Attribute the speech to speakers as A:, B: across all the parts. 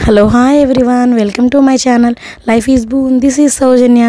A: hello hi everyone welcome to my channel life is boon this is Soujanya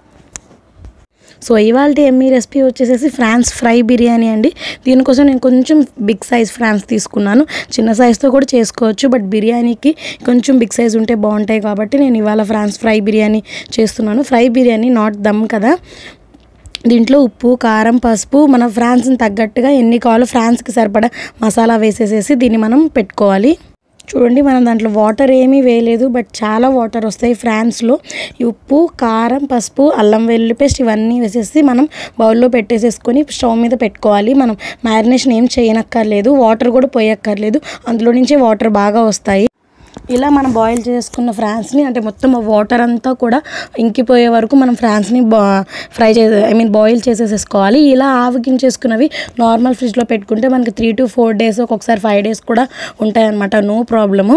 A: so ఇవాళ yummy recipe వచ్చేసేసి prawns fry biryani అండి దీనికోసం నేను కొంచెం బిగ్ సైజ్ ఫ్రాన్స్ తీసుకున్నాను చిన్న సైజ్తో కూడా చేసుకోవచ్చు బట్ బిర్యానీకి కొంచెం బిగ్ సైజ్ ఉంటే బాగుంటాయి కాబట్టి నేను ఇవాళ ఫ్రాన్స్ ఫ్రై బిర్యానీ చేస్తున్నాను ఫ్రై బిర్యానీ నాట్ దమ్ కదా దీంట్లో ఉప్పు కారం పసుపు మన ఫ్రాన్స్ని తగ్గట్టుగా ఎన్ని కావాలో ఫ్రాన్స్కి సరిపడా మసాలా వేసేసేసి దీన్ని మనం పెట్టుకోవాలి చూడండి మనం దాంట్లో వాటర్ ఏమీ వేయలేదు బట్ చాలా వాటర్ వస్తాయి ఫ్రాన్స్లో ఈ ఉప్పు కారం పసుపు అల్లం వెల్లుల్లి పేస్ట్ ఇవన్నీ వేసేసి మనం బౌల్లో పెట్టేసేసుకొని స్టవ్ మీద పెట్టుకోవాలి మనం మ్యారినేషన్ ఏం చేయనక్కర్లేదు వాటర్ కూడా పోయక్కర్లేదు అందులో నుంచే వాటర్ బాగా వస్తాయి ఇలా మనం బాయిల్ చేసుకున్న ఫ్రాన్స్ని అంటే మొత్తం ఆ వాటర్ అంతా కూడా ఇంకిపోయే వరకు మనం ఫ్రాన్స్ని బా ఫ్రై చే ఐ మీన్ బాయిల్ చేసేసేసుకోవాలి ఇలా ఆవగించేసుకున్నవి నార్మల్ ఫ్రిడ్జ్లో పెట్టుకుంటే మనకి త్రీ టు ఫోర్ డేస్ ఒక్కొక్కసారి ఫైవ్ డేస్ కూడా ఉంటాయన్నమాట నో ప్రాబ్లము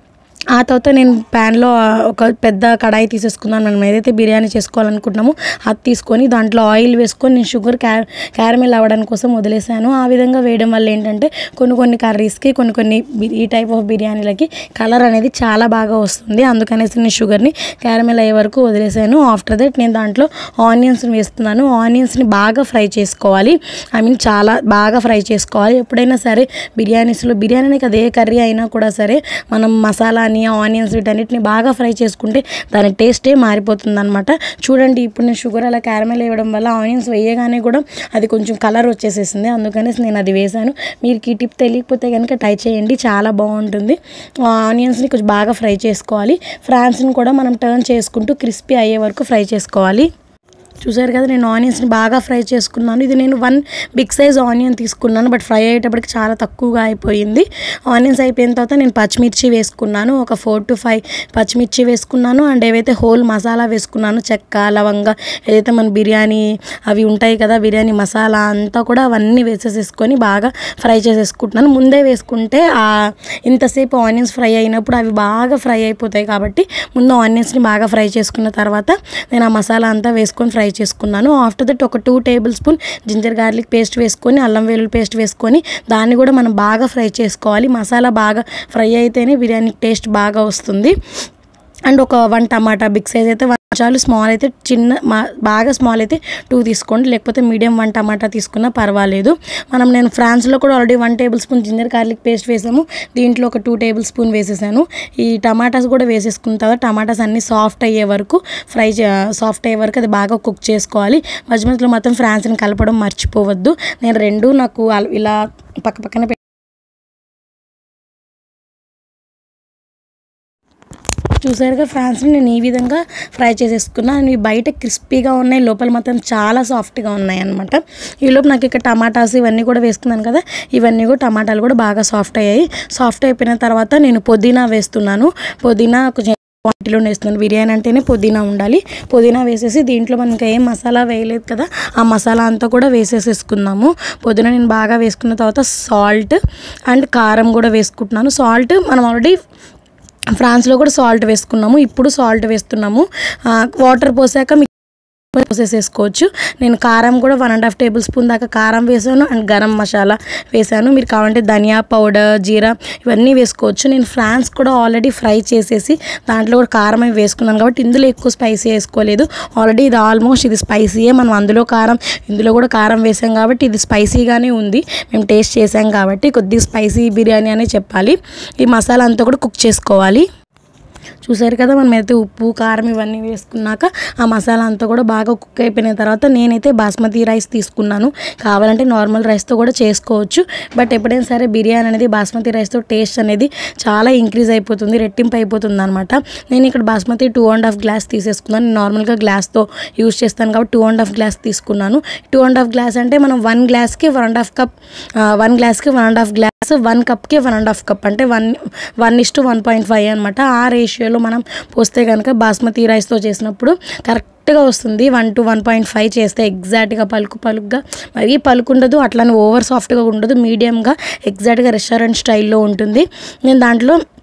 A: ఆ తర్వాత నేను ప్యాన్లో ఒక పెద్ద కడాయి తీసేసుకున్నాను మనం ఏదైతే బిర్యానీ చేసుకోవాలనుకుంటున్నామో అది తీసుకొని దాంట్లో ఆయిల్ వేసుకొని నేను షుగర్ క్యార క్యారమెల్ అవ్వడానికి కోసం వదిలేసాను ఆ విధంగా వేయడం వల్ల ఏంటంటే కొన్ని కొన్ని కర్రీస్కి కొన్ని కొన్ని బి- ఈ టైప్ ఆఫ్ బిర్యానీలకి కలర్ అనేది చాలా బాగా వస్తుంది అందుకనేసి నేను షుగర్ని క్యారమెల్ అయ్యే వరకు వదిలేసాను ఆఫ్టర్ దట్ నేను దాంట్లో ఆనియన్స్ని వేస్తున్నాను ఆనియన్స్ని బాగా ఫ్రై చేసుకోవాలి ఐ మీన్ చాలా బాగా ఫ్రై చేసుకోవాలి ఎప్పుడైనా సరే బిర్యానీస్లో బిర్యానీ కదా ఏ కర్రీ అయినా కూడా సరే మనం మసాలాని ఆనియన్స్ వీటన్నిటిని బాగా ఫ్రై చేసుకుంటే దాని టేస్టే మారిపోతుంది అనమాట చూడండి ఇప్పుడు నేను షుగర్ అలా క్యారమెల్ వేయడం వల్ల ఆనియన్స్ వేయగానే కూడా అది కొంచెం కలర్ వచ్చేసేసింది అందుకనేసి నేను అది వేసాను మీరు ఈ టిప్ తెలియకపోతే కనుక ట్రై చేయండి చాలా బాగుంటుంది ఆనియన్స్ని కొంచెం బాగా ఫ్రై చేసుకోవాలి ఫ్రాన్స్ని కూడా మనం టర్న్ చేసుకుంటూ క్రిస్పీ అయ్యే వరకు ఫ్రై చేసుకోవాలి చూసారు కదా నేను ఆనియన్స్ని బాగా ఫ్రై చేసుకున్నాను ఇది నేను వన్ బిగ్ సైజ్ ఆనియన్ తీసుకున్నాను బట్ ఫ్రై అయ్యేటప్పటికి చాలా తక్కువగా అయిపోయింది ఆనియన్స్ అయిపోయిన తర్వాత నేను పచ్చిమిర్చి వేసుకున్నాను ఒక ఫోర్ టు ఫైవ్ పచ్చిమిర్చి వేసుకున్నాను అండ్ ఏవైతే హోల్ మసాలా వేసుకున్నాను చెక్క లవంగ ఏదైతే మన బిర్యానీ అవి ఉంటాయి కదా బిర్యానీ మసాలా అంతా కూడా అవన్నీ వేసేసేసుకొని బాగా ఫ్రై చేసేసుకుంటున్నాను ముందే వేసుకుంటే ఆ ఇంతసేపు ఆనియన్స్ ఫ్రై అయినప్పుడు అవి బాగా ఫ్రై అయిపోతాయి కాబట్టి ముందు ఆనియన్స్ని బాగా ఫ్రై చేసుకున్న తర్వాత నేను ఆ మసాలా అంతా వేసుకొని ఫ్రై చేసుకున్నాను ఆఫ్టర్ దట్ ఒక two tablespoon ginger garlic paste వేసుకొని అల్లం వెల్లుల్లి పేస్ట్ వేసుకొని దాన్ని కూడా మనం బాగా ఫ్రై చేసుకోవాలి మసాలా బాగా ఫ్రై అయితేనే బిర్యానీ టేస్ట్ బాగా వస్తుంది అండ్ ఒక వన్ టమాటా బిగ్ సైజ్ అయితే వన్ చాలు స్మాల్ అయితే చిన్న మా బాగా స్మాల్ అయితే టూ తీసుకోండి లేకపోతే మీడియం వన్ టమాటా తీసుకున్నా పర్వాలేదు మనం నేను ఫ్రాన్స్లో కూడా already one tablespoon ginger garlic paste వేసాము దీంట్లో ఒక టూ టేబుల్ స్పూన్ వేసేసాను ఈ టమాటాస్ కూడా వేసేసుకున్న తర్వాత టమాటాస్ అన్నీ సాఫ్ట్ అయ్యే వరకు ఫ్రై సాఫ్ట్ అయ్యే వరకు అది బాగా కుక్ చేసుకోవాలి మధ్య మధ్యలో మాత్రం ఫ్రాన్స్ని కలపడం మర్చిపోవద్దు నేను రెండు నాకు అల- ఇలా పక్క పక్కన పె- చూసారుగా ఫ్రాన్స్ని నేను ఈ విధంగా ఫ్రై చేసేసుకున్నాను ఇవి బయట క్రిస్పీగా ఉన్నాయి లోపల మాత్రం చాలా సాఫ్ట్గా ఉన్నాయి అనమాట ఈలోపు నాకు ఇక్కడ టమాటాస్ ఇవన్నీ కూడా వేసుకున్నాను కదా ఇవన్నీ కూడా టమాటాలు కూడా బాగా సాఫ్ట్ అయ్యాయి సాఫ్ట్ అయిపోయిన తర్వాత నేను పుదీనా వేస్తున్నాను పుదీనా కొంచెం క్వాంటిటీలో వేస్తున్నాను బిర్యానీ అంటేనే పుదీనా ఉండాలి పుదీనా వేసేసి దీంట్లో మనకి ఏం మసాలా వేయలేదు కదా ఆ మసాలా అంతా కూడా వేసేసేసుకుందాము పుదీనా నేను బాగా వేసుకున్న తర్వాత సాల్ట్ అండ్ కారం కూడా వేసుకుంటున్నాను సాల్ట్ మనం ఆల్రెడీ ఫ్రాన్స్లో కూడా సాల్ట్ వేసుకున్నాము ఇప్పుడు సాల్ట్ వేస్తున్నాము ఆ, వాటర్ పోసాక మీకు పోసేసేసుకోవచ్చు నేను కారం కూడా one and half tablespoon దాకా కారం వేసాను అండ్ గరం మసాలా వేసాను మీరు కావాలంటే ధనియా పౌడర్ జీరా ఇవన్నీ వేసుకోవచ్చు నేను ఫ్రాన్స్ కూడా ఆల్రెడీ ఫ్రై చేసేసి దాంట్లో కూడా కారం అవి వేసుకున్నాను కాబట్టి ఇందులో ఎక్కువ స్పైసీ వేసుకోలేదు ఆల్రెడీ ఇది ఆల్మోస్ట్ ఇది స్పైసీయే మనం అందులో కారం ఇందులో కూడా కారం వేసాం కాబట్టి ఇది స్పైసీగానే ఉంది మేము టేస్ట్ చేసాం కాబట్టి కొద్దిగా స్పైసీ బిర్యానీ అనే చెప్పాలి ఈ మసాలా అంతా కూడా కుక్ చేసుకోవాలి చూసారు కదా మనం అయితే ఉప్పు కారం ఇవన్నీ వేసుకున్నాక ఆ మసాలా అంతా కూడా బాగా కుక్ అయిపోయిన తర్వాత నేనైతే బాస్మతి రైస్ తీసుకున్నాను కావాలంటే నార్మల్ రైస్తో కూడా చేసుకోవచ్చు బట్ ఎప్పుడైనా సరే బిర్యానీ అనేది బాస్మతి రైస్తో టేస్ట్ అనేది చాలా ఇంక్రీజ్ అయిపోతుంది రెట్టింపు అయిపోతుంది అనమాట నేను ఇక్కడ basmati two and half glass తీసేసుకున్నాను నేను నార్మల్గా గ్లాస్తో యూస్ చేస్తాను కాబట్టి టూ అండ్ హాఫ్ గ్లాస్ తీసుకున్నాను టూ అండ్ హాఫ్ గ్లాస్ అంటే మనం వన్ గ్లాస్కి one and half cup one గ్లాస్కి one and half glass one కప్కి వన్ అండ్ హాఫ్ కప్ అంటే one one is to one point five అనమాట ఆ రేషియోలో మనం పోస్తే కనుక బాస్మతి రైస్తో చేసినప్పుడు కరెక్ట్గా వస్తుంది one to one point five చేస్తే ఎగ్జాక్ట్గా పలుకు పలుకుగా మరీ పలుకు ఉండదు అట్లానే ఓవర్ సాఫ్ట్గా ఉండదు మీడియంగా ఎగ్జాక్ట్గా రెస్టారెంట్ స్టైల్లో ఉంటుంది నేను దాంట్లో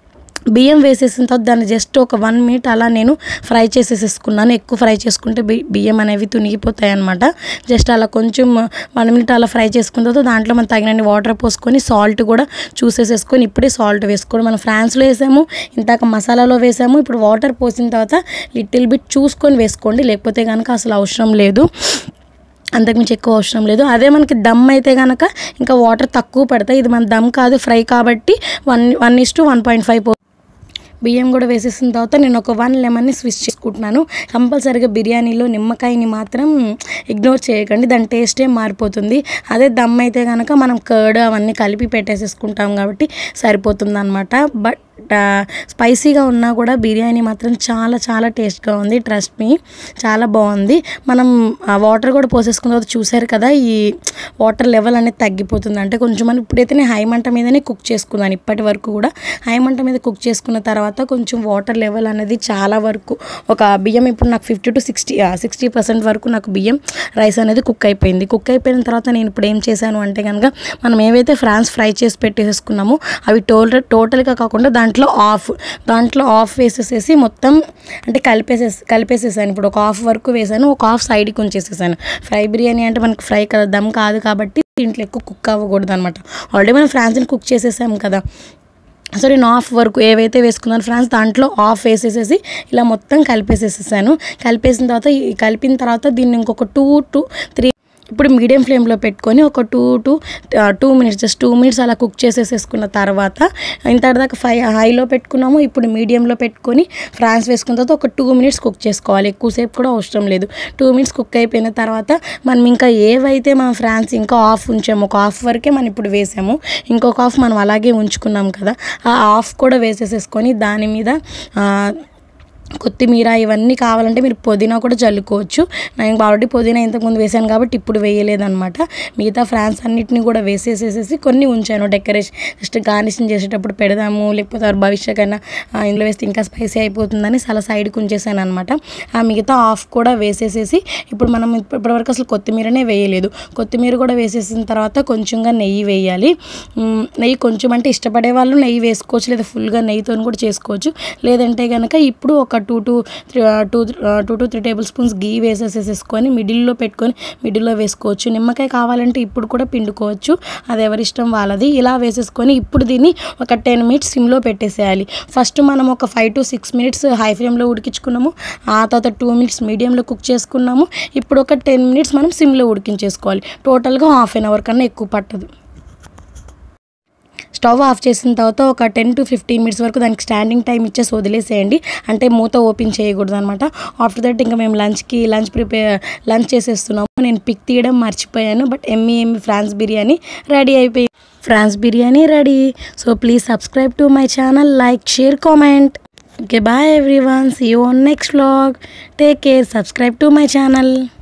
A: బియ్యం వేసేసిన తర్వాత దాన్ని జస్ట్ ఒక వన్ మినిట్ అలా నేను ఫ్రై చేసేసేసుకున్నాను ఎక్కువ ఫ్రై చేసుకుంటే బి బియ్యం అనేవి తునిగిపోతాయి అనమాట జస్ట్ అలా కొంచెం వన్ మినిట్ అలా ఫ్రై చేసుకున్న తర్వాత దాంట్లో మనం తగినన్ని వాటర్ పోసుకొని సాల్ట్ కూడా చూసేసేసుకొని ఇప్పుడే సాల్ట్ వేసుకోవడం మనం ఫ్రాన్స్లో వేసాము ఇంతాక మసాలాలో వేసాము ఇప్పుడు వాటర్ పోసిన తర్వాత లిటిల్ బిట్ చూసుకొని వేసుకోండి లేకపోతే కనుక అసలు అవసరం లేదు అంతకుమించి ఎక్కువ అవసరం లేదు అదే మనకి దమ్ అయితే కనుక ఇంకా వాటర్ తక్కువ పడతాయి ఇది మన దమ్ కాదు ఫ్రై కాబట్టి one one is to one point five బియ్యం కూడా వేసేసిన తర్వాత నేను ఒక వన్ లెమన్ని స్విచ్ చేసుకుంటున్నాను కంపల్సరీగా బిర్యానీలో నిమ్మకాయని మాత్రం ఇగ్నోర్ చేయకండి దాని టేస్టే మారిపోతుంది అదే దమ్ అయితే కనుక మనం కర్డ్ అవన్నీ కలిపి పెట్టేసేసుకుంటాం కాబట్టి సరిపోతుంది అనమాట బట్ స్పైసీగా ఉన్నా కూడా బిర్యానీ మాత్రం చాలా చాలా టేస్ట్గా ఉంది ట్రస్ట్ మీ చాలా బాగుంది మనం వాటర్ కూడా పోసేసుకున్న తర్వాత చూసారు కదా ఈ వాటర్ లెవెల్ అనేది తగ్గిపోతుంది అంటే కొంచెం మనం ఇప్పుడైతే నేను హై మంట మీదనే కుక్ చేసుకున్నాను ఇప్పటి వరకు కూడా హై మంట మీద కుక్ చేసుకున్న తర్వాత కొంచెం వాటర్ లెవెల్ అనేది చాలా వరకు ఒక బియ్యం ఇప్పుడు నాకు fifty to sixty sixty percent వరకు నాకు బియ్యం రైస్ అనేది కుక్ అయిపోయింది కుక్ అయిపోయిన తర్వాత నేను ఇప్పుడు ఏం చేశాను అంటే కనుక మనం ఏవైతే ఫ్రాన్స్ ఫ్రై చేసి పెట్టేసుకున్నామో అవి టోటల్ టోటల్గా కాకుండా దాంట్లో ఆఫ్ దాంట్లో ఆఫ్ వేసేసేసి మొత్తం అంటే కలిపేసేసి కలిపేసేసాను ఇప్పుడు ఒక హాఫ్ వరకు వేసాను ఒక హాఫ్ సైడ్కి ఉంచేసేసాను ఫ్రై బిర్యానీ అంటే మనకి ఫ్రై కదా దమ్ కాదు కాబట్టి దీంట్లో ఎక్కువ కుక్ అవ్వకూడదు అనమాట ఆల్రెడీ మనం ఫ్రాన్స్ని కుక్ చేసేసాం కదా సో నేను ఆఫ్ వరకు ఏవైతే వేసుకున్నాను ఫ్రాన్స్ దాంట్లో ఆఫ్ వేసేసేసి ఇలా మొత్తం కలిపేసేసేసాను కలిపేసిన తర్వాత ఈ కలిపిన తర్వాత దీన్ని ఇంకొక టూ టు త్రీ ఇప్పుడు మీడియం ఫ్లేమ్లో పెట్టుకొని ఒక two to two minutes just two minutes అలా కుక్ చేసేసేసుకున్న తర్వాత ఇంతటిదాకా ఫై హైలో పెట్టుకున్నాము ఇప్పుడు మీడియంలో పెట్టుకొని ఫ్రాన్స్ వేసుకున్న తర్వాత ఒక టూ మినిట్స్ కుక్ చేసుకోవాలి ఎక్కువసేపు కూడా అవసరం లేదు టూ మినిట్స్ కుక్ అయిపోయిన తర్వాత మనం ఇంకా ఏవైతే మనం ఫ్రాన్స్ ఇంకా ఆఫ్ ఉంచాము ఒక హాఫ్ వరకే మనం ఇప్పుడు వేసాము ఇంకొక హాఫ్ మనం అలాగే ఉంచుకున్నాం కదా ఆ హాఫ్ కూడా వేసేసేసుకొని దాని మీద ఆ, కొత్తిమీర ఇవన్నీ కావాలంటే మీరు పుదీనా కూడా చల్లుకోవచ్చు నేను ఆల్రెడీ పుదీనా ఇంతకుముందు వేసాను కాబట్టి ఇప్పుడు వేయలేదన్నమాట మిగతా ఫ్రాన్స్ అన్నిటిని కూడా వేసేసేసేసి కొన్ని ఉంచాను డెకరేషన్ జస్ట్ గార్నిషింగ్ చేసేటప్పుడు పెడదాము లేకపోతే వారు భవిష్యకైనా ఆ, ఇందులో వేస్తే ఇంకా స్పైసీ అయిపోతుందని చాలా సైడ్కి ఉంచేసాను అనమాట ఆ మిగతా ఆఫ్ కూడా వేసేసేసి ఇప్పుడు మనం ఇప్ప- ఇప్పటివరకు అసలు కొత్తిమీరనే వేయలేదు కొత్తిమీర కూడా వేసేసిన తర్వాత కొంచెంగా నెయ్యి వేయాలి మ్, నెయ్యి కొంచెం అంటే ఇష్టపడే వాళ్ళు నెయ్యి వేసుకోవచ్చు లేదా ఫుల్గా నెయ్యితో కూడా చేసుకోవచ్చు లేదంటే కనుక ఇప్పుడు ఒక two to two two to three tablespoons ghee వేసేసేసుకొని మిడిల్లో పెట్టుకొని మిడిల్లో వేసుకోవచ్చు నిమ్మకాయ కావాలంటే ఇప్పుడు కూడా పిండుకోవచ్చు అది ఎవరిష్టం వాళ్ళది ఇలా వేసేసుకొని ఇప్పుడు దీన్ని ఒక టెన్ మినిట్స్ సిమ్లో పెట్టేసేయాలి ఫస్ట్ మనం ఒక five to six minutes high ఫ్లేమ్లో ఉడికించుకున్నాము ఆ తర్వాత టూ మినిట్స్ మీడియంలో కుక్ చేసుకున్నాము ఇప్పుడు ఒక టెన్ మినిట్స్ మనం సిమ్లో ఉడికించేసుకోవాలి టోటల్గా హాఫ్ అన్ అవర్ కన్నా ఎక్కువ పట్టదు స్టవ్ ఆఫ్ చేసిన తర్వాత ఒక టెన్ టు ఫిఫ్టీన్ మినిట్స్ వరకు దానికి స్టాండింగ్ టైం ఇచ్చేసి వదిలేసేయండి అంటే మూత ఓపెన్ చేయకూడదు అనమాట ఆఫ్టర్ దట్ ఇంకా మేము లంచ్కి లంచ్ ప్రిపేర్ లంచ్ చేసేస్తున్నాము నేను పిక్ తీయడం మర్చిపోయాను but yummy yummy prawns biryani ready అయిపోయింది prawns biryani ready so please subscribe to my channel like share comment okay bye everyone see you on next vlog take care subscribe to my channel